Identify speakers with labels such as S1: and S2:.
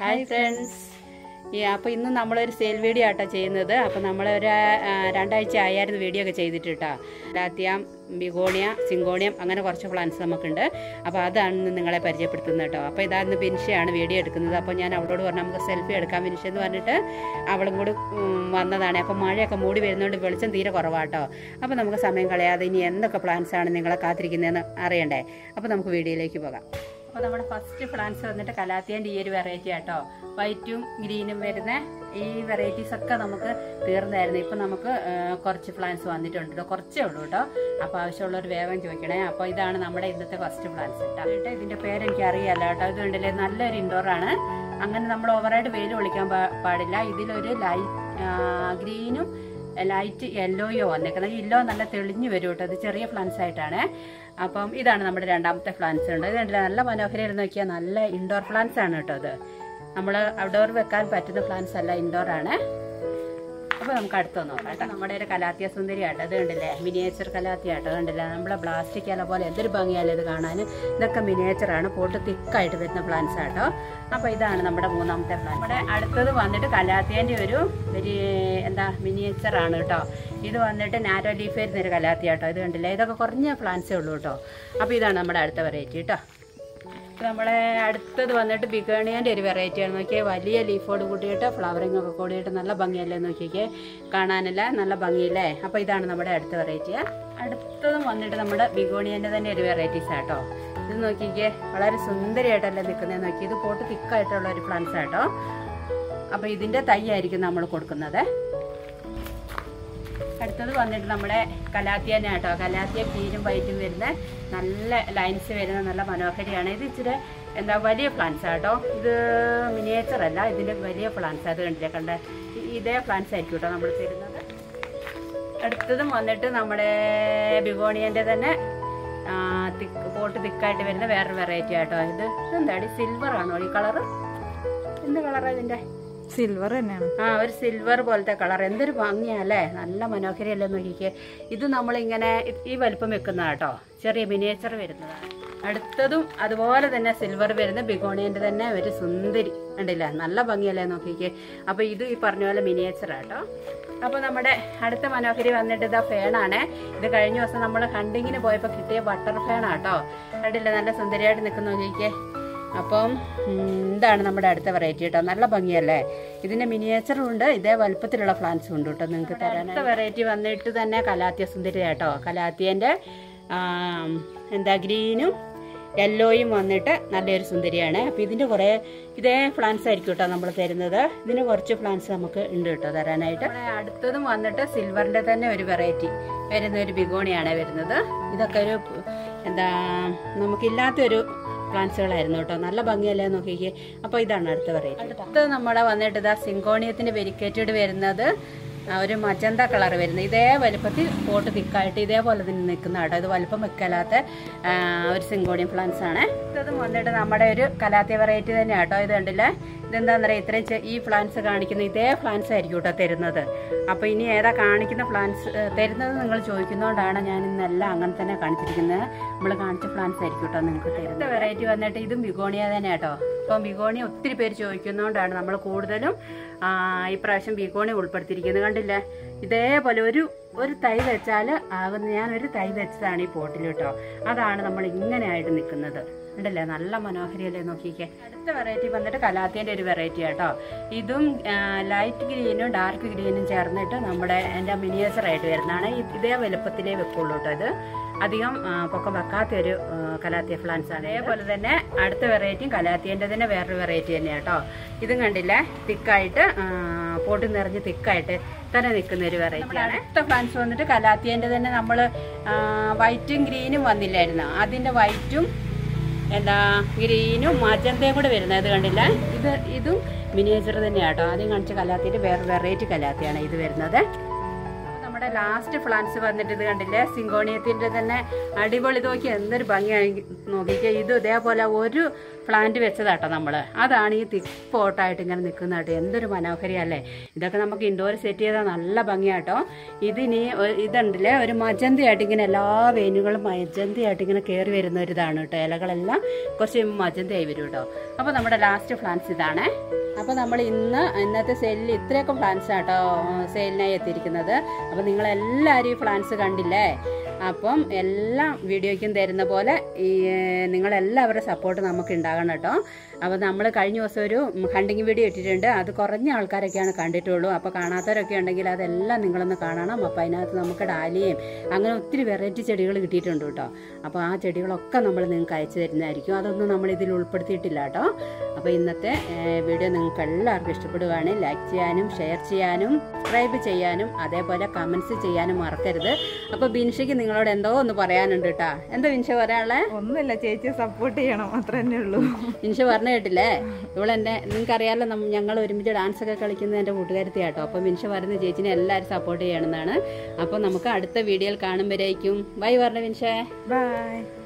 S1: hi friends അപ്പോൾ ഇന്ന് നമ്മളൊരു സെയിൽ വീഡിയോ ആട്ടോ ചെയ്യുന്നത് അപ്പോൾ നമ്മളൊരു ആ, രണ്ടാഴ്ച ആയായിരുന്നു വീഡിയോ ഒക്കെ ചെയ്തിട്ട് കേട്ടോ ലാത്യാം ബിഗോണിയ സിങ്കോണിയം അങ്ങനെ കുറച്ച് പ്ലാന്റ്സ് നമുക്കുണ്ട് അപ്പോൾ അതാണ് ഇന്ന് നിങ്ങളെ പരിചയപ്പെടുത്തുന്നത് കേട്ടോ അപ്പോൾ ഇതായിരുന്നു ബിൻഷയാണ് വീഡിയോ എടുക്കുന്നത് അപ്പോൾ ഞാൻ അവളോട് പറഞ്ഞു നമുക്ക് സെൽഫി എടുക്കാം ബിൻഷ എന്ന് പറഞ്ഞിട്ട് അവളും കൂടി ഉം, വന്നതാണ് അപ്പോൾ മഴയൊക്കെ മൂടി വരുന്നതുകൊണ്ട് വെളിച്ചം തീരെ കുറവാട്ടോ അപ്പോൾ നമുക്ക് സമയം കളയാതെ ഇനി എന്തൊക്കെ പ്ലാന്റ്സ് ആണ് നിങ്ങളെ കാത്തിരിക്കുന്നതെന്ന് അറിയണ്ടേ അപ്പോൾ നമുക്ക് വീഡിയോയിലേക്ക് പോകാം അപ്പോൾ നമ്മുടെ ഫസ്റ്റ് പ്ലാന്റ്സ് വന്നിട്ട് കലാത്തിയൻ്റെ ഈ ഒരു വെറൈറ്റി ആട്ടോ വൈറ്റും ഗ്രീനും വരുന്ന ഈ വെറൈറ്റീസ് ഒക്കെ നമുക്ക് തീർന്നായിരുന്നു ഇപ്പം നമുക്ക് ആ, കുറച്ച് പ്ലാന്റ്സ് വന്നിട്ടുണ്ട് കേട്ടോ കുറച്ചേ ഉള്ളൂ കേട്ടോ അപ്പോൾ ആവശ്യമുള്ളവർ വേഗം ചോദിക്കണേ അപ്പോൾ ഇതാണ് നമ്മുടെ ഇന്നത്തെ ഫസ്റ്റ് പ്ലാന്റ്സ് കേട്ടോ കേട്ടോ ഇതിൻ്റെ പേര് എനിക്ക് അറിയാലോ കേട്ടോ ഇത് കണ്ടില്ലേ നല്ലൊരു ഇൻഡോർ ആണ് അങ്ങനെ നമ്മൾ ഓവറായിട്ട് വെയിൽ ഒളിക്കാൻ പാ- പാടില്ല ഇതിലൊരു ലൈറ്റ് ഗ്രീനും ലൈറ്റ് യെല്ലോയോ വന്നേക്കുന്നത് യെല്ലോ നല്ല തെളിഞ്ഞു വരും കേട്ടോ ഇത് ചെറിയ പ്ലാന്റ്സ് ആയിട്ടാണ് അപ്പം ഇതാണ് നമ്മുടെ രണ്ടാമത്തെ പ്ലാന്റ്സ് ഉണ്ട് ഇത് കണ്ടില്ലേ നല്ല മനോഹരം നോക്കിയാൽ നല്ല ഇൻഡോർ പ്ലാന്റ്സ് ആണ് കേട്ടോ ഇത് നമ്മൾ ഔട്ട്ഡോർ വെക്കാൻ പറ്റുന്ന പ്ലാന്റ്സ് അല്ല ഇൻഡോർ ആണ് അപ്പോൾ നമുക്ക് അടുത്ത് നോക്കാം കേട്ടോ നമ്മുടെ ഒരു കലാത്തിയ സുന്ദരി ആട്ടോ ഇത് കണ്ടില്ലേ മിനിയേച്ചർ കലാത്തിയ ആട്ടോ കണ്ടില്ലേ നമ്മളെ പ്ലാസ്റ്റിക് ഇല പോലെ എന്തൊരു ഭംഗിയല്ലേ ഇത് കാണാൻ ഇതൊക്കെ മിനിയേച്ചറാണ് പോട്ട് തിക്കായിട്ട് വരുന്ന പ്ലാന്റ്സ് ആട്ടോ അപ്പോൾ ഇതാണ് നമ്മുടെ മൂന്നാമത്തെ പ്ലാൻ നമ്മുടെ അടുത്തത് വന്നിട്ട് കലാത്തിയൻ്റെ ഒരു ഒരു എന്താ മിനിയേച്ചർ ആണ് കേട്ടോ ഇത് വന്നിട്ട് നാരോ ലീഫ് വരുന്ന ഒരു കലാത്തിയ കേട്ടോ ഇത് കണ്ടില്ലേ ഇതൊക്കെ കുറഞ്ഞ പ്ലാന്റ്സേ ഉള്ളൂ കേട്ടോ അപ്പോൾ ഇതാണ് നമ്മുടെ അടുത്ത വെറൈറ്റി കേട്ടോ ഇത് നമ്മളെ അടുത്തത് വന്നിട്ട് ബിഗേണിയൻ്റെ ഒരു വെറൈറ്റിയാണ് നോക്കിയാൽ വലിയ ലീഫോട് കൂടിയിട്ട് ഫ്ലവറിംഗ് ഒക്കെ കൂടിയിട്ട് നല്ല ഭംഗിയല്ലേ നോക്കിക്കേ കാണാനല്ല നല്ല ഭംഗിയില്ലേ അപ്പോൾ ഇതാണ് നമ്മുടെ അടുത്ത വെറൈറ്റി അടുത്തതും വന്നിട്ട് നമ്മുടെ ബിഗോണിയൻ്റെ തന്നെ ഒരു വെറൈറ്റീസ് ആട്ടോ ഇത് നോക്കിക്കേ വളരെ സുന്ദരിയായിട്ടല്ലേ നിൽക്കുന്നത് നോക്കി ഇത് പോട്ട് തിക്കായിട്ടുള്ള ഒരു പ്ലാന്റ്സ് ആട്ടോ അപ്പോൾ ഇതിൻ്റെ തൈ ആയിരിക്കും നമ്മൾ കൊടുക്കുന്നത് അടുത്തത് വന്നിട്ട് നമ്മുടെ കലാത്തിയനെ കേട്ടോ കലാത്തിയ ഗ്രീനും വൈറ്റും വരുന്ന നല്ല ലൈൻസ് വരുന്ന നല്ല മനോഹരിയാണ് ഇത് ഇച്ചിരി എന്താ വലിയ പ്ലാന്റ്സ് ആട്ടോ ഇത് മിനിയേച്ചർ അല്ല ഇതിൻ്റെ വലിയ പ്ലാന്റ്സ് അത് കണ്ടില്ലേ കണ്ട ഈ- ഇതേ പ്ലാന്റ്സ് ആയിരിക്കും കേട്ടോ നമ്മൾ തരുന്നത് അടുത്തതും വന്നിട്ട് നമ്മുടെ ബിഗോണിയൻ്റെ തന്നെ ആ, തിക്ക് പോട്ട് തിക്കായിട്ട് വരുന്ന വേറൊരു വെറൈറ്റി ആട്ടോ ഇത് എന്താടി സിൽവർ ആണോ ഈ കളറ് എന്ത് കളറാണ് ഇതിൻ്റെ
S2: സിൽവർ തന്നെയാണ്
S1: ആ ഒരു സിൽവർ പോലത്തെ കളർ എന്തൊരു ഭംഗിയല്ലേ നല്ല മനോഹരിയല്ലേ നോക്കിക്കേ ഇത് നമ്മളിങ്ങനെ ഇ- ഈ വലിപ്പം വെക്കുന്ന കേട്ടോ ചെറിയ മിനിയേച്ചർ വരുന്നതാണ് അടുത്തതും അതുപോലെ തന്നെ സിൽവർ വരുന്ന ബിഗോണിയന്റെ തന്നെ ഒരു സുന്ദരി ഉണ്ടല്ലേ നല്ല ഭംഗിയല്ലേ നോക്കിക്കേ അപ്പൊ ഇത് ഈ പറഞ്ഞ പോലെ മിനിയേച്ചർ ആട്ടോ അപ്പൊ നമ്മുടെ അടുത്ത മനോഹരി വന്നിട്ട് ഇതാ ഫേണാണ് ഇത് കഴിഞ്ഞ ദിവസം നമ്മൾ ഹണ്ടിങ്ങിന് പോയപ്പോൾ കിട്ടിയ ബട്ടർ ഫേണാട്ടോ കണ്ടില്ലേ നല്ല സുന്ദരിയായിട്ട് നിൽക്കുന്ന നോക്കിക്കേ അപ്പം ഉം, ഇതാണ് നമ്മുടെ അടുത്ത വെറൈറ്റി കേട്ടോ നല്ല ഭംഗിയല്ലേ ഇതിന്റെ മിനിയേച്ചറും ഉണ്ട് ഇതേ വലുപ്പത്തിലുള്ള പ്ലാന്റ്സും ഉണ്ട് കേട്ടോ നിങ്ങൾക്ക് തരാൻ അടുത്ത വെറൈറ്റി വന്നിട്ട് തന്നെ കലാത്തിയ സുന്ദരി കേട്ടോ കലാത്തിയന്റെ ആം, എന്താ ഗ്രീനും യെല്ലോയും വന്നിട്ട് നല്ലൊരു സുന്ദരിയാണ് അപ്പോൾ ഇതിൻ്റെ കുറേ ഇതേ പ്ലാന്റ്സ് ആയിരിക്കും കേട്ടോ നമ്മൾ തരുന്നത് ഇതിന് കുറച്ച് പ്ലാന്റ്സ് നമുക്ക് ഉണ്ട് കേട്ടോ തരാനായിട്ട് നമ്മുടെ അടുത്തതും വന്നിട്ട് സിൽവറിൻ്റെ തന്നെ ഒരു വെറൈറ്റി വരുന്ന ഒരു ബിഗോണിയാണ് വരുന്നത് ഇതൊക്കെ ഒരു എന്താ നമുക്കില്ലാത്തൊരു പ്ലാന്റ്സുകളായിരുന്നു കേട്ടോ നല്ല ഭംഗിയല്ലേ നോക്കിക്കേ അപ്പോൾ ഇതാണ് അടുത്ത വെറൈറ്റി അടുത്ത നമ്മുടെ വന്നിട്ട് ഇതാ സിങ്കോണിയത്തിന് വെരിക്കേറ്റഡ് വരുന്നത് ആ, ഒരു മജന്ത കളർ വരുന്നത് ഇതേ വലുപ്പത്തിൽ പോട്ട് തിക്കായിട്ട് ഇതേപോലെ തന്നെ നിൽക്കുന്ന കേട്ടോ ഇത് വലുപ്പം വെക്കലാത്ത ആ, ഒരു സിങ്കോണിയം പ്ലാന്റ്സ് ആണ് ഇതും വന്നിട്ട് നമ്മുടെ ഒരു കലാത്തിയ വെറൈറ്റി തന്നെ കേട്ടോ ഇത് കണ്ടില്ലേ ഇതെന്താണെന്ന് പറയുക ഇത്രയും ചെ- ഈ പ്ലാന്റ്സ് കാണിക്കുന്ന ഇതേ പ്ലാന്റ്സ് ആയിരിക്കും കേട്ടോ തരുന്നത് അപ്പോൾ ഇനി ഏതാ കാണിക്കുന്ന പ്ലാന്റ്സ് തരുന്നത് നിങ്ങൾ ചോദിക്കുന്നതുകൊണ്ടാണ് ഞാൻ ഇന്നെല്ലാം അങ്ങനെ തന്നെ കാണിച്ചിരിക്കുന്നത് നമ്മൾ കാണിച്ച പ്ലാന്റ്സ് ആയിരിക്കും കേട്ടോ നിങ്ങൾക്ക് തരുന്നത് വെറൈറ്റി വന്നിട്ട് ഇതും ബിഗോണിയ തന്നെ കേട്ടോ ഇപ്പം ബിഗോണി ഒത്തിരി പേര് ചോദിക്കുന്നതുകൊണ്ടാണ് നമ്മൾ കൂടുതലും ആ, ഈ പ്രാവശ്യം ബിഗോണി ഉൾപ്പെടുത്തിയിരിക്കുന്നത് കണ്ടില്ലേ ഇതേപോലെ ഒരു ഒരു തൈ വെച്ചാൽ ആകുന്ന ഞാൻ ഒരു തൈ വെച്ചതാണ് ഈ പോട്ടിൽ കേട്ടോ അതാണ് നമ്മൾ ഇങ്ങനെ ആയിട്ട് നിൽക്കുന്നത് ഉണ്ടല്ലേ നല്ല മനോഹരിയല്ലേ നോക്കിക്കേ അടുത്ത വെറൈറ്റി വന്നിട്ട് കലാത്തിൻ്റെ ഒരു വെറൈറ്റി കേട്ടോ ഇതും ലൈറ്റ് ഗ്രീനും ഡാർക്ക് ഗ്രീനും ചേർന്നിട്ട് നമ്മുടെ എൻ്റെ മിനിയേച്ചർ ആയിട്ട് വരുന്നതാണ് ഇ- ഇതേ വലുപ്പത്തിലേ വെക്കുള്ളൂ കേട്ടോ ഇത് അധികം ആ, പൊക്കം വെക്കാത്ത ഒരു ആ, കലാത്തിയ പ്ലാന്റ്സ് ആണ് അതേപോലെ തന്നെ അടുത്ത വെറൈറ്റിയും കലാത്തിയൻ്റെ തന്നെ വേറൊരു വെറൈറ്റി തന്നെയാണ് കേട്ടോ ഇതും കണ്ടില്ലേ തിക്കായിട്ട് പോട്ട് നിറഞ്ഞ് തിക്കായിട്ട് തന്നെ നിൽക്കുന്ന ഒരു വെറൈറ്റി ആണ് അടുത്ത പ്ലാന്റ്സ് വന്നിട്ട് കലാത്തിയൻ്റെ തന്നെ നമ്മൾ വൈറ്റും ഗ്രീനും വന്നില്ലായിരുന്നു അതിൻ്റെ വൈറ്റും എന്താ ഗ്രീനും മജന്തയും കൂടെ വരുന്നത് ഇത് കണ്ടില്ല ഇത് ഇതും മിനിയേച്ചർ തന്നെയാണ് കേട്ടോ ആദ്യം കാണിച്ച കലാത്തിൻ്റെ വേറെ വെറൈറ്റി കലാത്തിയാണ് ഇത് വരുന്നത് അപ്പൊ നമ്മുടെ ലാസ്റ്റ് പ്ലാന്റ്സ് വന്നിട്ട് ഇത് കണ്ടില്ലേ സിങ്കോണിയത്തിന്റെ തന്നെ അടിപൊളി നോക്കി എന്തൊരു ഭംഗിയായി നോക്കിക്കുക ഇത് ഇതേപോലെ ഒരു പ്ലാന്റ് വെച്ചതാട്ടോ നമ്മൾ അതാണ് ഈ തിക്ക് പോട്ടായിട്ട് ഇങ്ങനെ നിൽക്കുന്നതാട്ടോ എന്തൊരു മനോഹരിയല്ലേ ഇതൊക്കെ നമുക്ക് ഇൻഡോർ സെറ്റ് ചെയ്താൽ നല്ല ഭംഗിയാട്ടോ ഇതിനി ഒ- ഇതുണ്ടല്ലേ ഒരു മജന്തയായിട്ട് ഇങ്ങനെ എല്ലാ വേനുകളും മജന്തയായിട്ട് ഇങ്ങനെ കയറി വരുന്ന ഒരു ഇതാണ് കേട്ടോ ഇലകളെല്ലാം കുറച്ച് മജന്തയായി വരും കേട്ടോ അപ്പോൾ നമ്മുടെ ലാസ്റ്റ് പ്ലാന്റ്സ് ഇതാണേ അപ്പോൾ നമ്മൾ ഇന്ന് ഇന്നത്തെ സെയിലിൽ ഇത്രയൊക്കെ പ്ലാന്റ്സ് ആട്ടോ സെയിലിനായി എത്തിയിരിക്കുന്നത് അപ്പോൾ നിങ്ങളെല്ലാവരും ഈ പ്ലാന്റ്സ് കണ്ടില്ലേ അപ്പം എല്ലാം വീഡിയോയ്ക്കും തരുന്ന പോലെ ഈ ഏഹ്, നിങ്ങളെല്ലാവരുടെ സപ്പോർട്ട് നമുക്ക് ഉണ്ടാകണം കേട്ടോ അപ്പോൾ നമ്മൾ കഴിഞ്ഞ ദിവസം ഒരു ഹണ്ടിങ് വീഡിയോ ഇട്ടിട്ടുണ്ട് അത് കുറഞ്ഞ ആൾക്കാരൊക്കെയാണ് കണ്ടിട്ടുള്ളൂ അപ്പോൾ കാണാത്തവരൊക്കെ ഉണ്ടെങ്കിൽ അതെല്ലാം നിങ്ങളൊന്ന് കാണണം അപ്പോൾ അതിനകത്ത് നമുക്ക് ഡാലിയും അങ്ങനെ ഒത്തിരി വെറൈറ്റി ചെടികൾ കിട്ടിയിട്ടുണ്ട് കേട്ടോ അപ്പോൾ ആ ചെടികളൊക്കെ നമ്മൾ നിങ്ങൾക്ക് അയച്ചു തരുന്നതായിരിക്കും അതൊന്നും നമ്മൾ ഇതിൽ ഉൾപ്പെടുത്തിയിട്ടില്ല കേട്ടോ അപ്പോൾ ഇന്നത്തെ ഏഹ്, വീഡിയോ നിങ്ങൾക്ക് എല്ലാവർക്കും ഇഷ്ടപ്പെടുകയാണെങ്കിൽ ലൈക്ക് ചെയ്യാനും ഷെയർ ചെയ്യാനും സബ്സ്ക്രൈബ് ചെയ്യാനും അതേപോലെ കമൻസ് ചെയ്യാനും മറക്കരുത് അപ്പോൾ ബിൻഷയ്ക്ക് നിങ്ങളോട് എന്തോ ഒന്ന് പറയാനുണ്ട് കേട്ടോ എന്താ ബിൻഷ പറയാനുള്ളത്
S2: ഒന്നുമില്ല ചേച്ചിയെ സപ്പോർട്ട് ചെയ്യണം അത്ര തന്നെ ഉള്ളൂ
S1: ബിൻഷ പറഞ്ഞു കേട്ടില്ലേ ഇവളെന്നെ നിങ്ങൾക്കറിയാലോ നമ്മ ഞങ്ങൾ ഒരുമിച്ച് ഡാൻസ് ഒക്കെ കളിക്കുന്നത് എൻ്റെ കൂട്ടുകാരത്തി കേട്ടോ അപ്പോൾ ബിൻഷ പറയുന്ന ചേച്ചിനെ എല്ലാവരും സപ്പോർട്ട് ചെയ്യണമെന്നാണ് അപ്പോൾ നമുക്ക് അടുത്ത വീഡിയോയിൽ കാണുമ്പോഴേക്കും ബൈ പറഞ്ഞ ബിൻഷേ
S2: ബൈ